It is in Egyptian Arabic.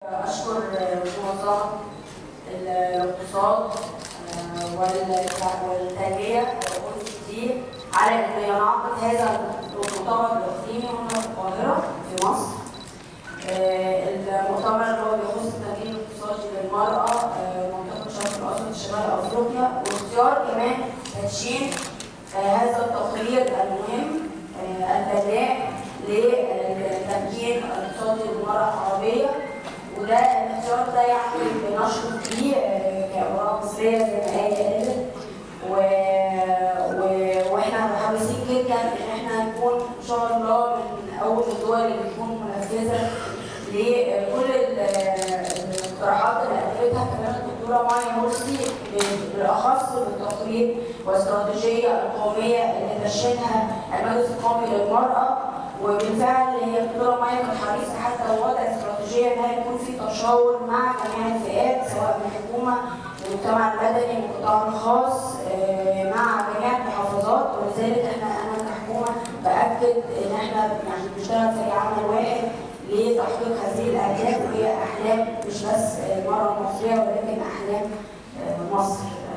أشكر منظمة الاقتصاد والتنمية والتدريب على أن ينعقد هذا المؤتمر الإقليمي هنا في القاهرة في مصر. المؤتمر اللي هو بيخص التمكين الاقتصادي للمرأة منطقة الشرق الأوسط شمال أفريقيا واختيار كمان تدشين هذا التقرير المهم البناء للتمكين الاقتصادي للمرأة العربية وده الاختيار ده يعني بنشرف فيه كأوراق مصرية زي ما هي قالت و... و... واحنا متحمسين جدا ان احنا نكون ان شاء الله من اول الدول اللي بتكون منفذه لكل الاقتراحات اللي قدمتها كمان الدكتوره مايا مرسي بالاخص بالتقرير والاستراتيجيه القوميه اللي دشنها المجلس القومي للمراه وبالفعل هي الدكتوره مايا كانت حريصه حتى وضع استراتيجيه انها يكون في تشاور مع جميع الفئات سواء من الحكومه المجتمع المدني والقطاع الخاص مع جميع المحافظات ولذلك احنا انا كحكومه باكد ان احنا يعني بنشتغل فريق عمل واحد لتحقيق هذه الاهداف وهي احلام مش بس المراه المصريه ولكن احلام مصر